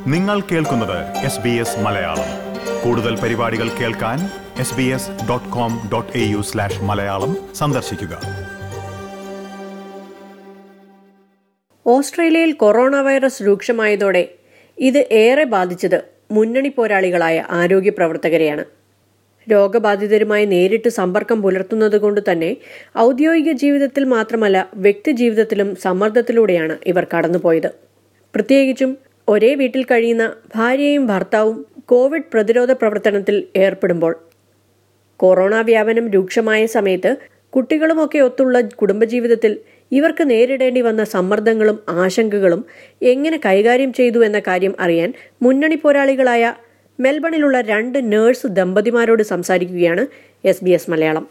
നിങ്ങൾ കേൾക്കുന്നത് S B S Malayalam കൂടുതൽ പരിപാടികൾ കേൾക്കാൻ S B S dot com dot A U slash Malayalam സന്ദർശിക്കുക ഓസ്ട്രേലിയയിൽ കൊറോണ വൈറസ് രൂക്ഷമായതോടെ ഇത് ഏറെ ബാധിച്ചത് മുന്നണി പോരാളികളായ ആരോഗ്യ പ്രവർത്തകരെയാണ് രോഗബാധിതരുമായി നേരിട്ട് സമ്പർക്കം പുലർത്തുന്നതുകൊണ്ട് തന്നെ ഔദ്യോഗിക ജീവിതത്തിൽ മാത്രമല്ല വ്യക്തിജീവിതത്തിലും സമ്മർദ്ദത്തിലൂടെയാണ് ഇവർ കടന്നുപോയത് പ്രത്യേകിച്ചും ഒരേ വീട്ടിൽ കഴിയുന്ന ഭാര്യയും ഭർത്താവും കോവിഡ് പ്രതിരോധ പ്രവർത്തനത്തിൽ ഏർപ്പെടുമ്പോൾ കൊറോണ വ്യാപനം രൂക്ഷമായ സമയത്ത് കുട്ടികളുമൊക്കെ ഒത്തുള്ള കുടുംബജീവിതത്തിൽ ഇവർക്ക് നേരിടേണ്ടി വന്ന സമ്മർദ്ദങ്ങളും ആശങ്കകളും എങ്ങനെ കൈകാര്യം ചെയ്തു എന്ന കാര്യം അറിയാൻ മുന്നണി പോരാളികളായ മെൽബണിലുള്ള രണ്ട് നേഴ്സ് ദമ്പതിമാരോട് സംസാരിക്കുകയാണ് എസ് ബി എസ് മലയാളം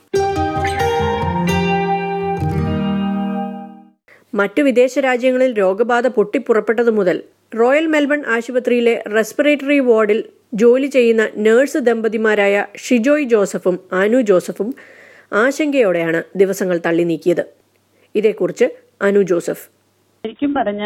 മറ്റു വിദേശ രാജ്യങ്ങളിൽ രോഗബാധ പൊട്ടിപ്പുറപ്പെട്ടതു മുതൽ റോയൽ മെൽബൺ ആശുപത്രിയിലെ റെസ്പിറേറ്ററി വാർഡിൽ ജോലി ചെയ്യുന്ന നേഴ്സ് ദമ്പതിമാരായ ഷിജോയ് ജോസഫും അനു ജോസഫും ആശങ്കയോടെയാണ് ദിവസങ്ങൾ തള്ളി നീക്കിയത് ഇതേക്കുറിച്ച് അനു ജോസഫ് ശരിക്കും പറഞ്ഞ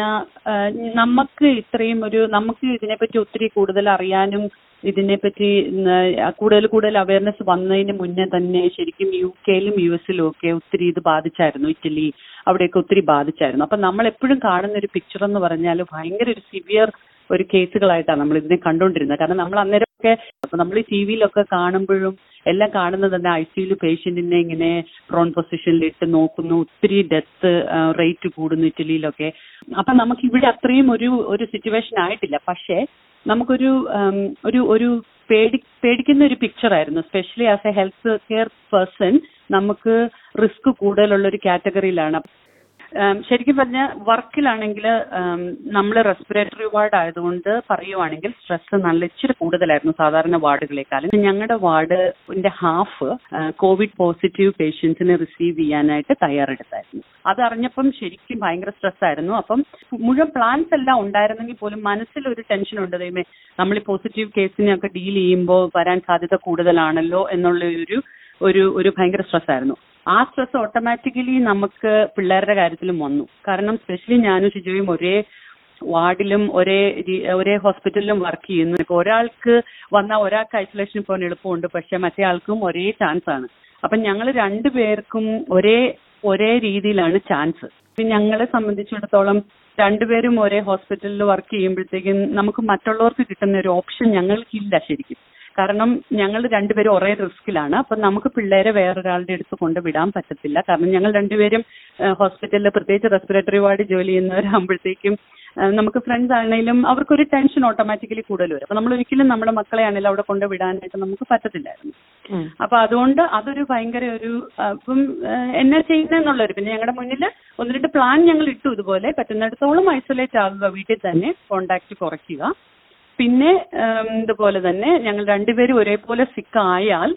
നമുക്ക് ഇത്രയും ഒരു നമുക്ക് ഇതിനെപ്പറ്റി ഒത്തിരി കൂടുതൽ അറിയാനും ഇതിനെപ്പറ്റി കൂടുതൽ കൂടുതൽ അവയർനെസ് വന്നതിന് മുന്നേ തന്നെ ശരിക്കും യു കെയിലും യു എസിലും ഒക്കെ ഒത്തിരി ഇത് ബാധിച്ചായിരുന്നു ഇറ്റലി അവിടെയൊക്കെ ഒത്തിരി ബാധിച്ചായിരുന്നു അപ്പൊ നമ്മൾ എപ്പോഴും കാണുന്ന ഒരു പിക്ചർ എന്ന് പറഞ്ഞാൽ ഭയങ്കര ഒരു സിവിയർ ഒരു കേസുകളായിട്ടാണ് നമ്മൾ ഇതിനെ കണ്ടുകൊണ്ടിരുന്നത് കാരണം നമ്മൾ അന്നേരമൊക്കെ അപ്പൊ നമ്മൾ ഈ ടി വിയിലൊക്കെ കാണുമ്പോഴും എല്ലാം കാണുന്നത് തന്നെ ഐ സിയിൽ പേഷ്യന്റിനെ ഇങ്ങനെ പ്രോൺ പൊസിഷനിൽ ഇട്ട് നോക്കുന്നു ഒത്തിരി ഡെത്ത് റേറ്റ് കൂടുന്നു ഇറ്റലിയിലൊക്കെ അപ്പൊ നമുക്ക് ഇവിടെ അത്രയും ഒരു ഒരു സിറ്റുവേഷൻ ആയിട്ടില്ല പക്ഷേ നമുക്കൊരു ഒരു ഒരു പേടി പേടിക്കുന്ന ഒരു പിക്ചർ ആയിരുന്നു specially as a health care person നമുക്ക് റിസ്ക് കൂടുതലുള്ള ഒരു കാറ്റഗറിയിലാണ് ശരിക്കും പറഞ്ഞ വർക്കിലാണെങ്കിൽ നമ്മൾ റെസ്പിറേറ്ററി വാർഡ് ആയതുകൊണ്ട് പറയുവാണെങ്കിൽ സ്ട്രെസ് നല്ല ഇച്ചിരി കൂടുതലായിരുന്നു സാധാരണ വാർഡുകളെക്കാളും ഞങ്ങളുടെ വാർഡിന്റെ ഹാഫ് കോവിഡ് പോസിറ്റീവ് പേഷ്യൻസിനെ റിസീവ് ചെയ്യാനായിട്ട് തയ്യാറെടുത്തായിരുന്നു അതറിഞ്ഞപ്പം ശരിക്കും ഭയങ്കര സ്ട്രെസ് ആയിരുന്നു അപ്പം മുഴുവൻ പ്ലാൻസ് എല്ലാം ഉണ്ടായിരുന്നെങ്കിൽ പോലും മനസ്സിൽ ഒരു ടെൻഷൻ ഉണ്ട് ദൈവമേ നമ്മൾ ഈ പോസിറ്റീവ് കേസിനെയൊക്കെ ഡീൽ ചെയ്യുമ്പോൾ വരാൻ സാധ്യത കൂടുതലാണല്ലോ എന്നുള്ള ഒരു ഒരു ഒരു ഭയങ്കര സ്ട്രെസ് ആയിരുന്നു ആ സ്ട്രെസ് ഓട്ടോമാറ്റിക്കലി നമുക്ക് പിള്ളേരുടെ കാര്യത്തിലും വന്നു കാരണം സ്പെഷ്യലി ഞാനും ഷിജോയും ഒരേ വാർഡിലും ഒരേ ഒരേ ഹോസ്പിറ്റലിലും വർക്ക് ചെയ്യുന്നു ഇപ്പൊ ഒരാൾക്ക് വന്നാൽ ഒരാൾക്ക് ഐസൊലേഷനിൽ പോകാൻ എളുപ്പമുണ്ട് പക്ഷെ മറ്റേ ആൾക്കും ഒരേ ചാൻസ് ആണ് അപ്പൊ ഞങ്ങൾ രണ്ടുപേർക്കും ഒരേ ഒരേ രീതിയിലാണ് ചാൻസ് ഞങ്ങളെ സംബന്ധിച്ചിടത്തോളം രണ്ടുപേരും ഒരേ ഹോസ്പിറ്റലിൽ വർക്ക് ചെയ്യുമ്പോഴത്തേക്കും നമുക്ക് മറ്റുള്ളവർക്ക് കിട്ടുന്ന ഒരു ഓപ്ഷൻ ഞങ്ങൾക്കില്ല ശരിക്കും കാരണം ഞങ്ങൾ രണ്ടുപേരും ഒരേ റിസ്കിലാണ് അപ്പൊ നമുക്ക് പിള്ളേരെ വേറൊരാളുടെ അടുത്ത് കൊണ്ട് വിടാൻ പറ്റത്തില്ല കാരണം ഞങ്ങൾ രണ്ടുപേരും ഹോസ്പിറ്റലിൽ പ്രത്യേകിച്ച് റെസ്പിറേറ്ററി വാർഡ് ജോലി ചെയ്യുന്നവരാകുമ്പോഴത്തേക്കും നമുക്ക് ഫ്രണ്ട്സ് ആണെങ്കിലും അവർക്കൊരു ടെൻഷൻ ഓട്ടോമാറ്റിക്കലി കൂടുതൽ വരും അപ്പൊ നമ്മൾ ഒരിക്കലും നമ്മുടെ മക്കളെ ആണെങ്കിലും അവിടെ കൊണ്ട് വിടാനായിട്ട് നമുക്ക് പറ്റത്തില്ലായിരുന്നു അപ്പൊ അതുകൊണ്ട് അതൊരു ഭയങ്കര ഒരു ഇപ്പം എന്നാ ചെയ്യുന്നെന്നുള്ളൊരു പിന്നെ ഞങ്ങളുടെ മുന്നിൽ ഒന്ന് രണ്ട് പ്ലാൻ ഞങ്ങൾ ഇട്ടു ഇതുപോലെ പറ്റുന്നിടത്തോളം ഐസൊലേറ്റ് ആകുക വീട്ടിൽ തന്നെ കോണ്ടാക്ട് കുറയ്ക്കുക പിന്നെ ഇതുപോലെ തന്നെ ഞങ്ങൾ രണ്ടുപേരും ഒരേപോലെ സിക്ക് ആയാൽ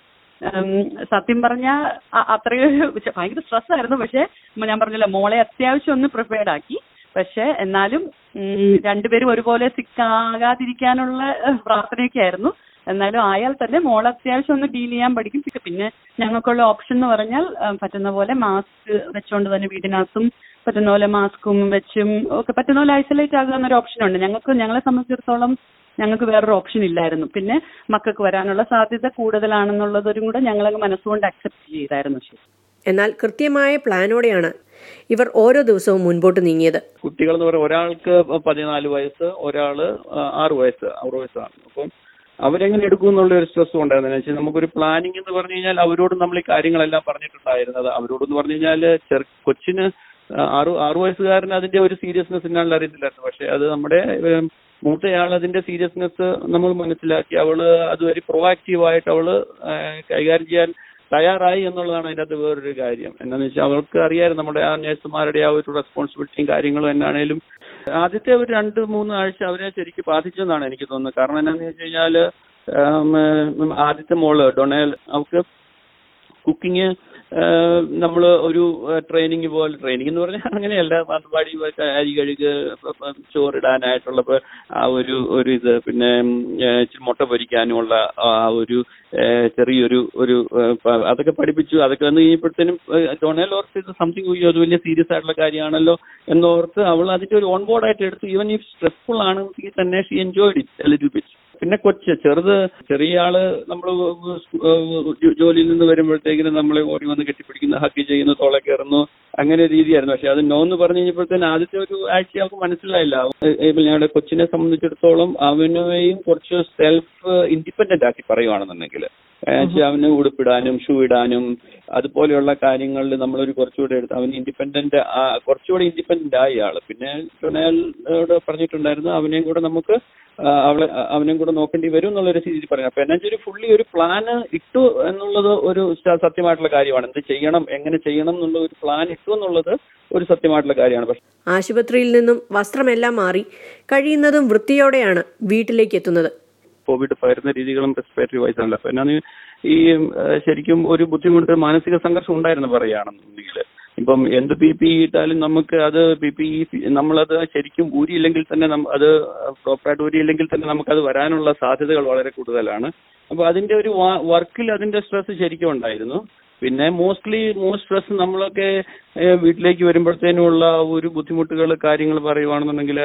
സത്യം പറഞ്ഞാൽ അത്രയൊരു ഭയങ്കര സ്ട്രെസ് ആയിരുന്നു പക്ഷെ ഞാൻ പറഞ്ഞല്ലോ മോളെ അത്യാവശ്യം ഒന്ന് പ്രിപ്പയർഡ് ആക്കി പക്ഷെ എന്നാലും രണ്ടുപേരും ഒരുപോലെ സിക്ക് ആകാതിരിക്കാനുള്ള പ്രാർത്ഥനയൊക്കെ ആയിരുന്നു എന്നാലും ആയാൽ തന്നെ മോൾ അത്യാവശ്യം ഒന്ന് ഡീൽ ചെയ്യാൻ പഠിക്കും പിന്നെ ഞങ്ങൾക്കുള്ള ഓപ്ഷൻ എന്ന് പറഞ്ഞാൽ പറ്റുന്ന പോലെ മാസ്ക് വെച്ചുകൊണ്ട് തന്നെ വീടിനകത്തും പറ്റുന്ന പോലെ മാസ്കും വെച്ചും ഒക്കെ പറ്റുന്ന പോലെ ഐസൊലേറ്റ് ആകുക എന്നൊരു ഓപ്ഷൻ ഉണ്ട് ഞങ്ങൾക്ക് ഞങ്ങളെ സംബന്ധിച്ചിടത്തോളം ഞങ്ങൾക്ക് വേറൊരു ഓപ്ഷൻ ഇല്ലായിരുന്നു പിന്നെ മക്കൾക്ക് വരാനുള്ള സാധ്യത കൂടുതലാണെന്നുള്ളതൊരും കൂടെ ഞങ്ങളങ്ങ് മനസ്സുകൊണ്ട് അക്സെപ്റ്റ് ചെയ്തായിരുന്നു ശരി എന്നാൽ കൃത്യമായ പ്ലാനോടെയാണ് ഇവർ ഓരോ ദിവസവും മുൻപോട്ട് നീങ്ങിയത് കുട്ടികൾ എന്ന് പറയുമ്പോൾ ഒരാൾക്ക് പതിനാല് വയസ്സ് ഒരാള് ആറ് വയസ്സ് ആറ് വയസ്സാണ് അപ്പം അവരെങ്ങനെ എടുക്കും എന്നുള്ള ഒരു സ്ട്രെസ് ഉണ്ടായിരുന്നു വെച്ചാൽ നമുക്കൊരു പ്ലാനിങ് എന്ന് പറഞ്ഞു കഴിഞ്ഞാൽ അവരോട് നമ്മൾ ഈ കാര്യങ്ങളെല്ലാം പറഞ്ഞിട്ടുണ്ടായിരുന്നത് അവരോടെന്ന് പറഞ്ഞു കഴിഞ്ഞാൽ ചെറു കൊച്ചിന് ആറു ആറു വയസ്സുകാരന് അതിന്റെ ഒരു സീരിയസ്നെസ് എന്നാണ് അറിയത്തില്ലായിരുന്നു പക്ഷെ അത് നമ്മുടെ മൂത്തയാൾ അതിന്റെ സീരിയസ്നെസ് നമ്മൾ മനസ്സിലാക്കി അവള് അത് ഒരു പ്രൊവാക്റ്റീവ് ആയിട്ട് അവള് കൈകാര്യം ചെയ്യാൻ തയ്യാറായി എന്നുള്ളതാണ് അതിൻ്റെ അകത്ത് വേറൊരു കാര്യം എന്താണെന്ന് വെച്ചാൽ അവൾക്ക് അറിയാമായിരുന്നു നമ്മുടെ ആ നഴ്സുമാരുടെ ആ ഒരു റെസ്പോൺസിബിലിറ്റിയും കാര്യങ്ങളും എന്നാണേലും ആദ്യത്തെ ഒരു രണ്ട് മൂന്ന് ആഴ്ച അവരെ ശരിക്കും ബാധിച്ചെന്നാണ് എനിക്ക് തോന്നുന്നത് കാരണം എന്താണെന്ന് വെച്ച് കഴിഞ്ഞാൽ ആദ്യത്തെ മോള് ഡൊണേൽ അവൾക്ക് കുക്കിങ് നമ്മൾ ഒരു ട്രെയിനിങ് പോലെ ട്രെയിനിങ് എന്ന് പറഞ്ഞാൽ അങ്ങനെയല്ല പാട്ടുപാടി അരി കഴുക് പ- പ- ചോറിടാനായിട്ടുള്ള പ- ആ ഒരു ഒരു ഇത് പിന്നെ ഉം, ഏ, ഇച്ചിരി മുട്ട പൊരിക്കാനുമുള്ള ആ ഒരു ഏ, ചെറിയൊരു ഒരു ഏ, പ- അതൊക്കെ പഠിപ്പിച്ചു അതൊക്കെ വന്ന് കഴിഞ്ഞപ്പോഴത്തേനും ഡൊണേൽ ഓർത്ത് ഇത് സംതിങ് അത് വലിയ സീരിയസ് ആയിട്ടുള്ള കാര്യമാണല്ലോ എന്നോർത്ത് അവൾ അതിന്റെ ഒരു ഓൺ ബോർഡ് ആയിട്ട് എടുത്തു ഈവൻ ഈ സ്ട്രെസ്ഫുൾ ആണെങ്കിൽ തന്നെ she enjoyed it little bit പിന്നെ കൊച്ച് ചെറുത് ചെറിയ ആള് നമ്മൾ ജോലിയിൽ നിന്ന് വരുമ്പോഴത്തേക്കിനും നമ്മളെ ഓടി വന്ന് കെട്ടിപ്പിടിക്കുന്നു ഹക്കി ചെയ്യുന്നു തോളെ കയറുന്നു അങ്ങനെ ഒരു രീതിയായിരുന്നു പക്ഷെ അത് നോ എന്ന് പറഞ്ഞു കഴിഞ്ഞപ്പോഴത്തേന് ആദ്യത്തെ ഒരു ആഴ്ച അവർക്ക് മനസ്സിലായില്ല ഏ, ഇപ്പൊ ഞങ്ങളുടെ കൊച്ചിനെ സംബന്ധിച്ചിടത്തോളം അവനെയും കുറച്ച് സെൽഫ് ഇൻഡിപെൻഡന്റ് ആക്കി പറയുവാണെന്നുണ്ടെങ്കിൽ ഏഹ് അവന് ഉടുപ്പിടാനും ഷൂ ഇടാനും അതുപോലെയുള്ള കാര്യങ്ങളിൽ നമ്മളൊരു കുറച്ചുകൂടെ എടുത്ത് അവന് ഇൻഡിപെൻഡന്റ് കുറച്ചുകൂടെ ഇൻഡിപെൻഡന്റ് ആയി ആള് പിന്നെ ചുണയാളോട് പറഞ്ഞിട്ടുണ്ടായിരുന്നു അവനെയും കൂടെ നമുക്ക് ആ, അവളെ ആ, അവനെയും കൂടെ നോക്കേണ്ടി വരും എന്നുള്ളൊരു രീതിയിൽ പറഞ്ഞു അപ്പൊ എന്നാ ഒരു ഫുള്ളി ഒരു പ്ലാന് ഇട്ടു എന്നുള്ളത് ഒരു സ- സത്യമായിട്ടുള്ള കാര്യമാണ് എന്ത് ചെയ്യണം എങ്ങനെ ചെയ്യണം എന്നുള്ള ഒരു പ്ലാൻ ഇട്ടു എന്നുള്ളത് ഒരു സത്യമായിട്ടുള്ള കാര്യമാണ് പക്ഷെ ആശുപത്രിയിൽ നിന്നും വസ്ത്രമെല്ലാം മാറി കഴിയുന്നതും വൃത്തിയോടെയാണ് വീട്ടിലേക്ക് എത്തുന്നത് കോവിഡ് പകരുന്ന രീതികളും റെസ്പിറേറ്ററി വൈസ് ആണല്ലോ അപ്പൊ എന്നാന്ന് ഈ ആ, ശരിക്കും ഒരു ബുദ്ധിമുട്ട് മാനസിക സംഘർഷം ഉണ്ടായിരുന്നു പറയുകയാണെന്നുണ്ടെങ്കിൽ ഇപ്പം എന്ത് പി പി ഇട്ടാലും നമുക്ക് അത് പി പി നമ്മളത് ശരിക്കും ഊരിയില്ലെങ്കിൽ തന്നെ നമ്മ- അത് പ്രോപ്പറായിട്ട് ഊരിയില്ലെങ്കിൽ തന്നെ നമുക്കത് വരാനുള്ള സാധ്യതകൾ വളരെ കൂടുതലാണ് അപ്പൊ അതിന്റെ ഒരു വർക്കിൽ അതിന്റെ സ്ട്രെസ് ശരിക്കും ഉണ്ടായിരുന്നു പിന്നെ മോസ്റ്റ്ലി മോസ്റ്റ് സ്ട്രെസ് നമ്മളൊക്കെ ഏഹ്, വീട്ടിലേക്ക് വരുമ്പോഴത്തേനുമുള്ള ഒരു ബുദ്ധിമുട്ടുകൾ കാര്യങ്ങൾ പറയുവാണെന്നുണ്ടെങ്കിൽ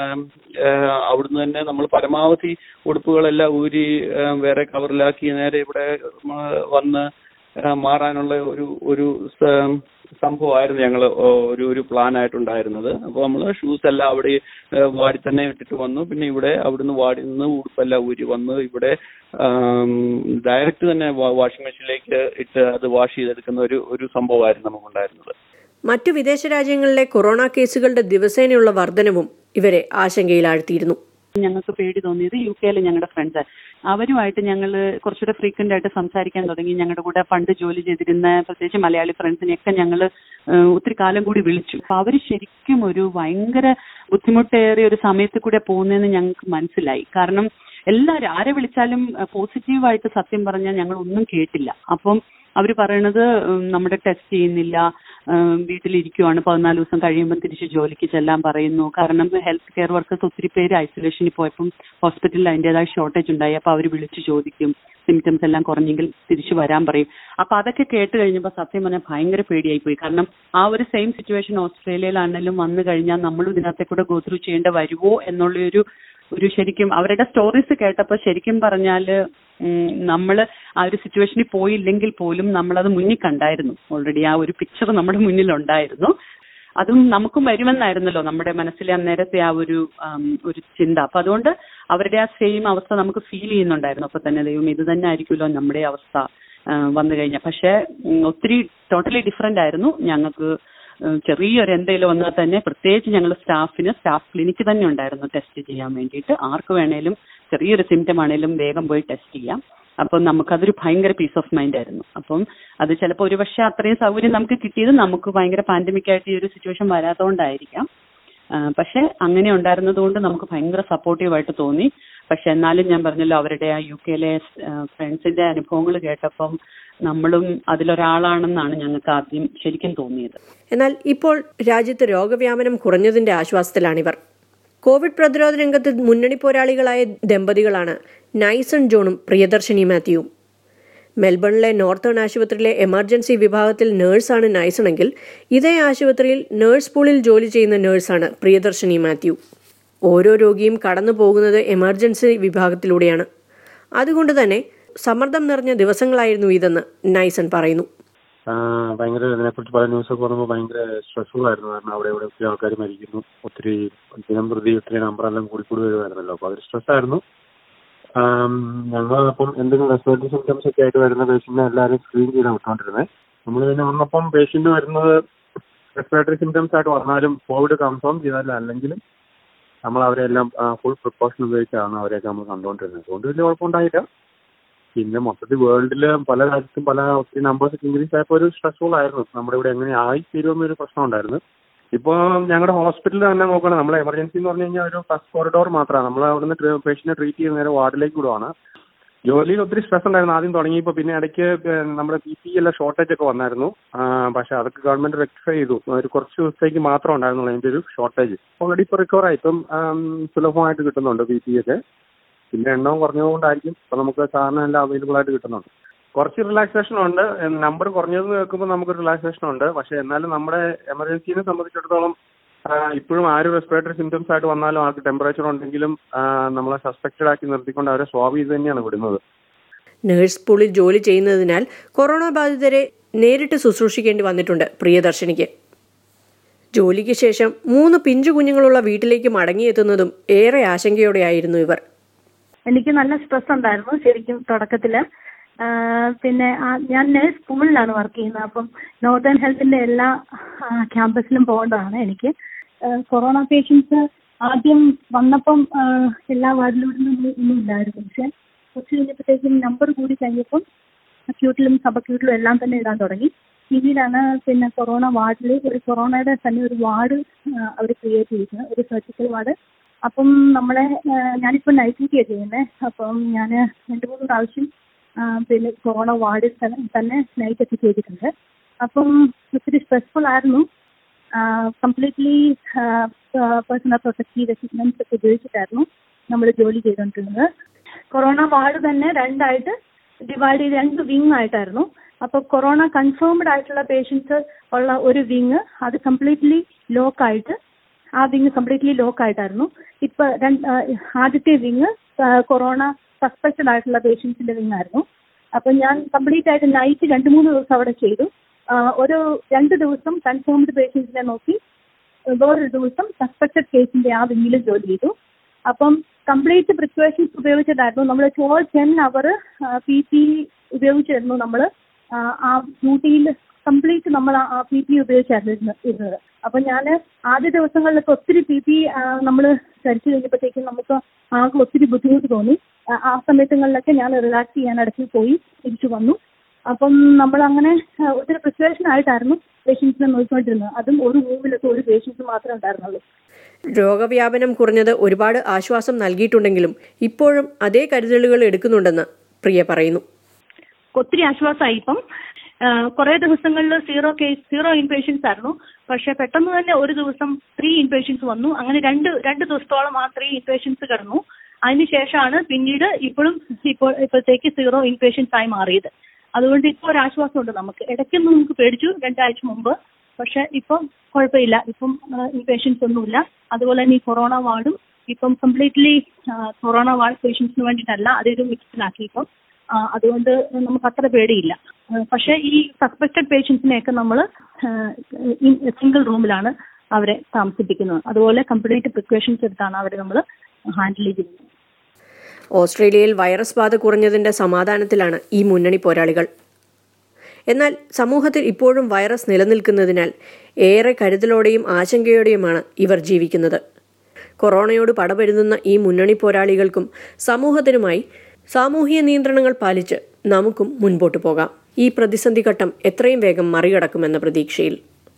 അവിടുന്ന് തന്നെ നമ്മൾ പരമാവധി ഉടുപ്പുകളെല്ലാം ഊരി ഏഹ്, വേറെ കവറിലാക്കി നേരെ ഇവിടെ ഉം, വന്ന് ഏഹ്, മാറാനുള്ള ഒരു ഒരു സ- സംഭവമായിരുന്നു ഞങ്ങൾ ഒരു ഒരു പ്ലാൻ ആയിട്ടുണ്ടായിരുന്നത് അപ്പോൾ നമ്മൾ ഷൂസ് എല്ലാം അവിടെ ഏഹ്, വാടി തന്നെ ഇട്ടിട്ട് വന്നു പിന്നെ ഇവിടെ അവിടുന്ന് വാടി നിന്ന് ഉടുപ്പെല്ലാം ഊരി വന്ന് ഇവിടെ ഡയറക്റ്റ് തന്നെ വാഷിംഗ് മെഷീനിലേക്ക് ഇട്ട് അത് വാഷ് ചെയ്തെടുക്കുന്ന ഒരു ഒരു സംഭവമായിരുന്നു നമുക്കുണ്ടായിരുന്നത് മറ്റു വിദേശ രാജ്യങ്ങളിലെ കൊറോണ കേസുകളുടെ ദിവസേനയുള്ള വർധനവും ഇവരെ ആശങ്കയിലാഴ്ത്തിയിരുന്നു ഞങ്ങൾക്ക് പേടി തോന്നിയത് യു കെയിലെ ഞങ്ങളുടെ ഫ്രണ്ട്സ് അവരുമായിട്ട് ഞങ്ങൾ കുറച്ചുകൂടെ ഫ്രീക്വന്റ് ആയിട്ട് സംസാരിക്കാൻ തുടങ്ങി ഞങ്ങളുടെ കൂടെ പണ്ട് ജോലി ചെയ്തിരുന്ന പ്രത്യേകിച്ച് മലയാളി ഫ്രണ്ട്സിനെയൊക്കെ ഞങ്ങൾ ഒത്തിരി കാലം കൂടി വിളിച്ചു അപ്പൊ അവർ ശരിക്കും ഒരു ഭയങ്കര ബുദ്ധിമുട്ടേറിയ ഒരു സമയത്ത് കൂടെ പോകുന്നതെന്ന് ഞങ്ങൾക്ക് മനസ്സിലായി കാരണം എല്ലാവരും ആരെ വിളിച്ചാലും പോസിറ്റീവായിട്ട് സത്യം പറഞ്ഞാൽ ഞങ്ങൾ ഒന്നും കേട്ടില്ല അപ്പം അവർ പറയണത് ഉം, നമ്മുടെ ടെസ്റ്റ് ചെയ്യുന്നില്ല ഉം, വീട്ടിലിരിക്കുവാണ് പതിനാല് ദിവസം കഴിയുമ്പോൾ തിരിച്ച് ജോലിക്ക് ചെല്ലാൻ പറയുന്നു കാരണം ഹെൽത്ത് കെയർ വർക്കേഴ്സ് ഒത്തിരി പേര് ഐസൊലേഷനിൽ പോയപ്പം ഹോസ്പിറ്റലിൽ അതിൻ്റെതായ ഷോർട്ടേജ് ഉണ്ടായി അപ്പോൾ അവർ വിളിച്ച് ചോദിക്കും സിംറ്റംസ് എല്ലാം കുറഞ്ഞെങ്കിൽ തിരിച്ചു വരാൻ പറയും അപ്പൊ അതൊക്കെ കേട്ട് കഴിഞ്ഞപ്പോൾ സത്യം പറഞ്ഞാൽ ഭയങ്കര പേടിയായി പോയി കാരണം ആ ഒരു സെയിം സിറ്റുവേഷൻ ഓസ്ട്രേലിയയിലാണെങ്കിലും വന്നു കഴിഞ്ഞാൽ നമ്മളും ഇതിനകത്തെ കൂടെ ഗോത്രൂ ചെയ്യേണ്ട വരുമോ എന്നുള്ളൊരു ഒരു ശരിക്കും അവരുടെ സ്റ്റോറീസ് കേട്ടപ്പോൾ ശരിക്കും പറഞ്ഞാല് നമ്മൾ ആ ഒരു സിറ്റുവേഷനിൽ പോയില്ലെങ്കിൽ പോലും നമ്മളത് മുന്നിൽ കണ്ടായിരുന്നു ഓൾറെഡി ആ ഒരു പിക്ചർ നമ്മുടെ മുന്നിൽ ഉണ്ടായിരുന്നു അതും നമുക്കും വരുമെന്നായിരുന്നല്ലോ നമ്മുടെ മനസ്സിലെ അന്നേരത്തെ ആ ഒരു ആം, ഒരു ചിന്ത അപ്പൊ അതുകൊണ്ട് അവരുടെ ആ സെയിം അവസ്ഥ നമുക്ക് ഫീൽ ചെയ്യുന്നുണ്ടായിരുന്നു അപ്പൊ തന്നെ ദൈവം ഇത് തന്നെ ആയിരിക്കുമല്ലോ നമ്മുടെ അവസ്ഥ ആ, വന്നു കഴിഞ്ഞാൽ പക്ഷെ ഉം, ഒത്തിരി ടോട്ടലി ഡിഫറെന്റ് ആയിരുന്നു ഞങ്ങൾക്ക് ഉം, ചെറിയൊരു എന്തെങ്കിലും വന്നാൽ തന്നെ പ്രത്യേകിച്ച് ഞങ്ങൾ സ്റ്റാഫിന് സ്റ്റാഫ് ക്ലിനിക്ക് തന്നെ ഉണ്ടായിരുന്നു ടെസ്റ്റ് ചെയ്യാൻ വേണ്ടിയിട്ട് ആർക്ക് വേണേലും ചെറിയൊരു സിംറ്റം ആണേലും വേഗം പോയി ടെസ്റ്റ് ചെയ്യാം അപ്പം നമുക്കതൊരു ഭയങ്കര പീസ് ഓഫ് മൈൻഡ് ആയിരുന്നു അപ്പം അത് ചിലപ്പോൾ ഒരുപക്ഷെ അത്രയും സൗകര്യം നമുക്ക് കിട്ടിയത് നമുക്ക് ഭയങ്കര പാൻഡമിക് ആയിട്ട് ഈ ഒരു സിറ്റുവേഷൻ വരാത്തതുകൊണ്ടായിരിക്കാം ആ, പക്ഷെ അങ്ങനെ ഉണ്ടായിരുന്നത് കൊണ്ട് നമുക്ക് ഭയങ്കര സപ്പോർട്ടീവായിട്ട് തോന്നി പക്ഷെ എന്നാലും ഞാൻ പറഞ്ഞല്ലോ അവരുടെ ആ യു കെയിലെ ഫ്രണ്ട്സിന്റെ അനുഭവങ്ങൾ കേട്ടപ്പം നമ്മളും അതിലൊരാളാണെന്നാണ് ഞങ്ങൾക്ക് ആദ്യം ശരിക്കും തോന്നിയത് എന്നാൽ ഇപ്പോൾ രാജ്യത്ത് രോഗവ്യാപനം കുറഞ്ഞതിന്റെ ആശ്വാസത്തിലാണിവർ കോവിഡ് പ്രതിരോധ രംഗത്ത് മുന്നണി പോരാളികളായ ദമ്പതികളാണ് നൈസൺ ജോണും പ്രിയദർശിനി മാത്യുവും മെൽബണിലെ നോർത്തേൺ ആശുപത്രിയിലെ എമർജൻസി വിഭാഗത്തിൽ നഴ്സാണ് നൈസണെങ്കിൽ ഇതേ ആശുപത്രിയിൽ നഴ്സ് പൂളിൽ ജോലി ചെയ്യുന്ന നഴ്സാണ് പ്രിയദർശിനി മാത്യു ഓരോ രോഗിയും കടന്നു പോകുന്നത് എമർജൻസി വിഭാഗത്തിലൂടെയാണ് അതുകൊണ്ട് തന്നെ സമ്മർദ്ദം നിറഞ്ഞ ദിവസങ്ങളായിരുന്നു ഇതെന്ന് നൈസൺ പറയുന്നു ആ, ഭയങ്കര ഇതിനെക്കുറിച്ച് പല ന്യൂസൊക്കെ വന്നപ്പോൾ ഭയങ്കര സ്ട്രെസ്ഫുൾ ആയിരുന്നു കാരണം അവിടെ ഇവിടെ ഒത്തിരി ആൾക്കാർ മരിക്കുന്നു ഒത്തിരി ദിനം പ്രതി ഒത്തിരി നമ്പറെല്ലാം കൂടി കൂടി വരുമായിരുന്നല്ലോ അപ്പോൾ അതൊരു സ്ട്രെസ് ആയിരുന്നു ഞങ്ങൾ അപ്പം എന്തെങ്കിലും റെസ്പിറേറ്ററി സിംറ്റംസ് ഒക്കെ ആയിട്ട് വരുന്ന പേഷ്യന്റിനെ എല്ലാവരും സ്ക്രീൻ ചെയ്താണ് വിട്ടുകൊണ്ടിരുന്നത് നമ്മൾ പിന്നെ വന്നപ്പം പേഷ്യന്റ് വരുന്നത് റെസ്പിറേറ്ററി സിംറ്റംസ് ആയിട്ട് വന്നാലും കോവിഡ് കൺഫേം ചെയ്താലും അല്ലെങ്കിലും നമ്മൾ അവരെല്ലാം ഫുൾ പ്രിക്കോഷൻ ഉപയോഗിച്ചാണ് അവരെയൊക്കെ നമ്മൾ കണ്ടുകൊണ്ടിരുന്നത് അതുകൊണ്ട് വലിയ കുഴപ്പമുണ്ടായില്ല പിന്നെ മൊത്തത്തിൽ വേൾഡില് പല രാജ്യത്തും പല ഒത്തിരി നമ്പേഴ്സ് ഇൻക്രീസ് ആയപ്പോൾ ഒരു സ്ട്രെസ്ഫുൾ ആയിരുന്നു നമ്മുടെ ഇവിടെ എങ്ങനെ ആയി തീരുമെന്നൊരു പ്രശ്നം ഉണ്ടായിരുന്നു ഇപ്പോൾ ഞങ്ങളുടെ ഹോസ്പിറ്റലിൽ തന്നെ നോക്കണം നമ്മളെ എമർജൻസി എന്ന് പറഞ്ഞു കഴിഞ്ഞാൽ ഒരു ഫസ്റ്റ് കോറിഡോർ മാത്രമാണ് നമ്മൾ അവിടുന്ന് പേഷ്യന്റിനെ ട്രീറ്റ് ചെയ്യുന്ന നേരെ വാർഡിലേക്ക് വിടുവാണ് ജോലിയിൽ ഒത്തിരി സ്ട്രെസ് ഉണ്ടായിരുന്നു ആദ്യം തുടങ്ങിയപ്പോൾ പിന്നെ ഇടയ്ക്ക് ഏഹ് നമ്മുടെ പി പി എല്ലാം ഷോർട്ടേജ് ഒക്കെ വന്നായിരുന്നു ആ, പക്ഷെ അതൊക്കെ ഗവൺമെന്റ് റെക്ടിഫൈ ചെയ്തു ഒരു കുറച്ച് ദിവസത്തേക്ക് മാത്രം ഉണ്ടായിരുന്നുള്ളൂ അതിന്റെ ഒരു ഷോർട്ടേജ് ഓൾറെഡി ഇപ്പോൾ റിക്കവർ ആയി ഇപ്പം ആം, സുലഭമായിട്ട് കിട്ടുന്നുണ്ട് പി പി ഒക്കെ പിന്നെ എണ്ണവും കുറഞ്ഞതുകൊണ്ടായിരിക്കും ഇപ്പൊ നമുക്ക് സാധാരണ എല്ലാം അവൈലബിൾ ആയിട്ട് കിട്ടുന്നുണ്ട് കുറച്ച് റിലാക്സേഷൻ ഉണ്ട് നമ്പർ കുറഞ്ഞതെന്ന് കേൾക്കുമ്പോൾ നമുക്ക് റിലാക്സേഷൻ ഉണ്ട് പക്ഷെ എന്നാലും നമ്മുടെ എമർജൻസിനെ സംബന്ധിച്ചിടത്തോളം ആ, ഇപ്പോഴും ആരും റെസ്പിറേറ്ററി സിംറ്റംസ് ആയിട്ട് വന്നാലും ആൾക്ക് ടെമ്പറേച്ചർ ഉണ്ടെങ്കിലും ആ, നമ്മളെ സസ്പെക്റ്റഡ് ആക്കി നിർത്തിക്കൊണ്ട് അവരെ സ്വാബ് ചെയ്ത് തന്നെയാണ് വിടുന്നത് നഴ്സ് പൂളിൽ ജോലി ചെയ്യുന്നതിനാൽ കൊറോണ ബാധിതരെ നേരിട്ട് ശുശ്രൂഷിക്കേണ്ടി വന്നിട്ടുണ്ട് പ്രിയദർശിനിക്ക് ജോലിക്ക് ശേഷം മൂന്ന് പിഞ്ചു കുഞ്ഞുങ്ങളുള്ള വീട്ടിലേക്ക് മടങ്ങിയെത്തുന്നതും ഏറെ ആശങ്കയോടെയായിരുന്നു ഇവർ എനിക്ക് നല്ല സ്ട്രെസ് ഉണ്ടായിരുന്നു ശരിക്കും തുടക്കത്തില് ആ, പിന്നെ ആ, ഞാൻ നേഴ്സ് സ്കൂളിലാണ് വർക്ക് ചെയ്യുന്നത് അപ്പം നോർത്തേൺ ഹെൽത്തിന്റെ എല്ലാ ആ, ക്യാമ്പസിലും പോകേണ്ടതാണ് എനിക്ക് ആ, കൊറോണ പേഷ്യൻസ് ആദ്യം വന്നപ്പം ആ, എല്ലാ വാർഡിലൂടെ ഒന്നും ഇല്ലായിരുന്നു പക്ഷെ കുറച്ച് കഴിഞ്ഞപ്പോഴത്തേക്കും നമ്പർ കൂടി കഴിഞ്ഞപ്പം അക്യൂട്ടിലും സബ് അക്യൂട്ടിലും എല്ലാം തന്നെ ഇടാൻ തുടങ്ങി പിന്നീടാണ് പിന്നെ കൊറോണ വാർഡിൽ ഒരു കൊറോണയുടെ തന്നെ ഒരു വാർഡ് അവർ ക്രിയേറ്റ് ചെയ്തത് ഒരു സർജിക്കൽ വാർഡ് അപ്പം നമ്മളെ ആ, ഞാനിപ്പോൾ നൈറ്റ് ഡ്യൂട്ടിയാണ് ചെയ്യുന്നത് അപ്പം ഞാൻ രണ്ട് മൂന്ന് പ്രാവശ്യം ആ, പിന്നെ കൊറോണ വാർഡിൽ തന്നെ തന്നെ നൈറ്റ് ഒക്കെ ചെയ്തിട്ടുണ്ട് അപ്പം ഒത്തിരി സ്ട്രെസ്ഫുൾ ആയിരുന്നു കംപ്ലീറ്റ്ലി പേഴ്സണൽ പ്രൊട്ടക്റ്റീവ് എക്യുപ്മെന്റ്സ് ഒക്കെ ഉപയോഗിച്ചിട്ടായിരുന്നു നമ്മൾ ജോലി ചെയ്തുകൊണ്ടിരുന്നത് കൊറോണ വാർഡ് തന്നെ രണ്ടായിട്ട് ഡിവൈഡ് ചെയ്ത് രണ്ട് വിങ് ആയിട്ടായിരുന്നു അപ്പോൾ കൊറോണ കൺഫേംഡ് ആയിട്ടുള്ള പേഷ്യൻസ് ഉള്ള ഒരു വിങ് അത് കംപ്ലീറ്റ്ലി ലോക്ക് ആയിട്ട് ആ വിങ് കംപ്ലീറ്റ്ലി ലോക്ക് ആയിട്ടായിരുന്നു ഇപ്പൊ രണ്ട് ആ, ആദ്യത്തെ വിങ് കൊറോണ സസ്പെക്റ്റഡ് ആയിട്ടുള്ള പേഷ്യൻസിന്റെ വിങ് ആയിരുന്നു അപ്പൊ ഞാൻ കംപ്ലീറ്റ് ആയിട്ട് നൈറ്റ് രണ്ട് മൂന്ന് ദിവസം അവിടെ ചെയ്തു ആ, ഒരു രണ്ട് ദിവസം കൺഫേംഡ് പേഷ്യൻസിനെ നോക്കി വേറൊരു ദിവസം സസ്പെക്റ്റഡ് കേസിന്റെ ആ വിങ്ങിൽ ജോലി ചെയ്തു അപ്പം കംപ്ലീറ്റ് പ്രിക്വേഷൻസ് ഉപയോഗിച്ചിട്ടായിരുന്നു നമ്മൾ twelve ten hour P P ഉപയോഗിച്ചായിരുന്നു നമ്മൾ ആ ഡ്യൂട്ടിയിൽ കംപ്ലീറ്റ് നമ്മൾ ആ പി പി ഉപയോഗിച്ചായിരുന്നു ഇരുന്ന- ഇരുന്നത് അപ്പൊ ഞാൻ ആദ്യ ദിവസങ്ങളിലൊക്കെ ഒത്തിരി പി പി നമ്മൾ ധരിച്ചു കഴിഞ്ഞപ്പോഴത്തേക്കും നമുക്ക് ആകെ ഒത്തിരി ബുദ്ധിമുട്ട് തോന്നി ആ- ആ സമയത്തുകളിലൊക്കെ ഞാൻ റിലാക്സ് ചെയ്യാൻ ഇടയ്ക്ക് പോയി തിരിച്ചു വന്നു അപ്പം നമ്മൾ അങ്ങനെ ആ, ഒത്തിരി പ്രിപ്പറേഷൻ ആയിട്ടായിരുന്നു പേഷ്യൻസിനെ നോക്കിക്കൊണ്ടിരുന്നത് അതും ഒരു റൂമിലൊക്കെ ഒരു പേഷ്യൻസ് മാത്രമേ ഉണ്ടായിരുന്നുള്ളൂ രോഗവ്യാപനം കുറഞ്ഞത് ഒരുപാട് ആശ്വാസം നൽകിയിട്ടുണ്ടെങ്കിലും ഇപ്പോഴും അതേ കരുതലുകൾ എടുക്കുന്നുണ്ടെന്ന് പ്രിയ പറയുന്നു ഒത്തിരി ആശ്വാസമായി ഇപ്പം കുറെ ദിവസങ്ങളിൽ സീറോ കേസ് സീറോ ഇൻപേഷ്യൻസ് ആയിരുന്നു പക്ഷെ പെട്ടെന്ന് തന്നെ ഒരു ദിവസം ത്രീ ഇൻപേഷ്യൻസ് വന്നു അങ്ങനെ രണ്ട് രണ്ട് ദിവസത്തോളം ആ ത്രീ ഇൻപേഷ്യൻസ് കിടന്നു അതിനുശേഷമാണ് പിന്നീട് ഇപ്പോഴും ഇപ്പോൾ ഇപ്പോഴത്തേക്ക് സീറോ ഇൻപേഷ്യൻസ് ആയി മാറിയത് അതുകൊണ്ട് ഇപ്പോൾ ഒരു ആശ്വാസമുണ്ട് നമുക്ക് ഇടയ്ക്കൊന്ന് നമുക്ക് പേടിച്ചു രണ്ടാഴ്ച മുമ്പ് പക്ഷെ ഇപ്പം കുഴപ്പമില്ല ഇപ്പം ഇൻപേഷ്യൻസ് ഒന്നുമില്ല അതുപോലെ തന്നെ ഈ കൊറോണ വാർഡും ഇപ്പം കംപ്ലീറ്റ്ലി കൊറോണ വാർഡ് പേഷ്യൻസിന് വേണ്ടിയിട്ടല്ല അതൊരു മിക്സിലാക്കി ഇപ്പം ആ, അതുകൊണ്ട് നമുക്ക് അത്ര പേടിയില്ല ആ, പക്ഷേ ഈ സസ്പെക്റ്റഡ് പേഷ്യൻസിനെയൊക്കെ നമ്മൾ സിംഗിൾ റൂമിലാണ് അവരെ താമസിപ്പിക്കുന്നത് അതുപോലെ കംപ്ലീറ്റ് പ്രിക്കോഷൻസ് എടുത്താണ് അവരെ നമ്മൾ ഹാൻഡിൽ ചെയ്യുന്നത് ഓസ്ട്രേലിയയിൽ വൈറസ് ബാധ കുറഞ്ഞതിന്റെ സമാധാനത്തിലാണ് ഈ മുന്നണി പോരാളികൾ എന്നാൽ സമൂഹത്തിൽ ഇപ്പോഴും വൈറസ് നിലനിൽക്കുന്നതിനാൽ ഏറെ കരുതലോടെയും ആശങ്കയോടെയുമാണ് ഇവർ ജീവിക്കുന്നത് കൊറോണയോട് പടപെരുതുന്ന ഈ മുന്നണി പോരാളികൾക്കും സമൂഹത്തിനുമായി സാമൂഹിക നിയന്ത്രണങ്ങൾ പാലിച്ച് നമുക്കും മുൻപോട്ടു പോകാം ഈ പ്രതിസന്ധി ഘട്ടം എത്രയും വേഗം മറികടക്കുമെന്ന പ്രതീക്ഷയിൽ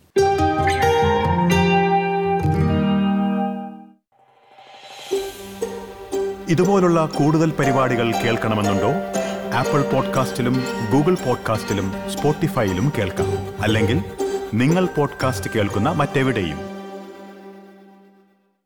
ഇതുപോലുള്ള കൂടുതൽ പരിപാടികൾ കേൾക്കണമെന്നുണ്ടോ ആപ്പിൾ പോഡ്കാസ്റ്റിലും ഗൂഗിൾ പോഡ്കാസ്റ്റിലും സ്പോട്ടിഫൈയിലും കേൾക്കാം അല്ലെങ്കിൽ നിങ്ങൾ പോഡ്കാസ്റ്റ് കേൾക്കുന്ന മറ്റെവിടെയും